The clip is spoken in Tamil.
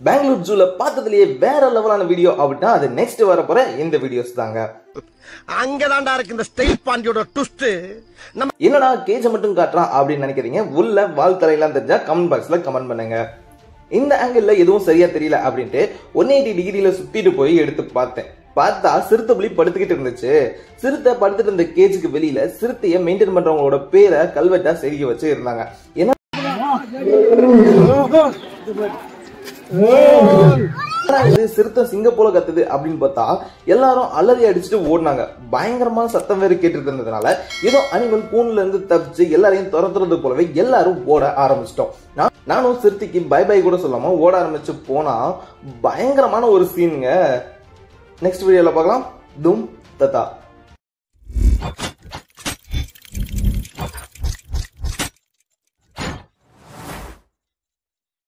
பெங்களூர் ஜூல பார்த்ததுலயே வேற லெவலான வீடியோ அப்படின்னா அது நெக்ஸ்ட் வர போற இந்த வீடியோஸ் தாங்க அங்கதான்டா இருக்கு இந்த ஸ்டைல் பாண்டியோட ட்விஸ்ட் நம்ம என்னடா கேஜ மட்டும் காட்டுறான் அப்படின்னு நினைக்கிறீங்க உள்ள வாழ்த்தலையெல்லாம் தெரிஞ்சா கமெண்ட் பாக்ஸ்ல கமெண்ட் பண்ணுங்க இந்த ஆங்கிள் எதுவும் சரியா தெரியல அப்படின்ட்டு ஒன் எயிட்டி டிகிரியில சுத்திட்டு போய் எடுத்து பார்த்தேன் பார்த்தா சிறுத்தை புலி படுத்துக்கிட்டு இருந்துச்சு சிறுத்தை படுத்துட்டு இருந்த கேஜுக்கு வெளியில சிறுத்தையை மெயின்டைன் பண்றவங்களோட பேரை கல்வெட்டா செதுக்கி வச்சு இருந்தாங்க ஏன்னா என்னடா இது சிறுத்தை சிங்க போல கத்துது அப்படின்னு பார்த்தா எல்லாரும் அலறி அடிச்சுட்டு ஓடினாங்க பயங்கரமான சத்தம் வேறு கேட்டுட்டு இருந்ததுனால ஏதோ அனிமல் கூண்டுல இருந்து தப்பிச்சு எல்லாரையும் துரத்துறது போலவே எல்லாரும் ஓட ஆரம்பிச்சிட்டோம் நான் நானும் சிறுத்தைக்கு பை பை கூட சொல்லாம ஓட ஆரம்பிச்சு போனா பயங்கரமான ஒரு சீனுங்க நெக்ஸ்ட் வீடியோல பார்க்கலாம் தும் தத்தா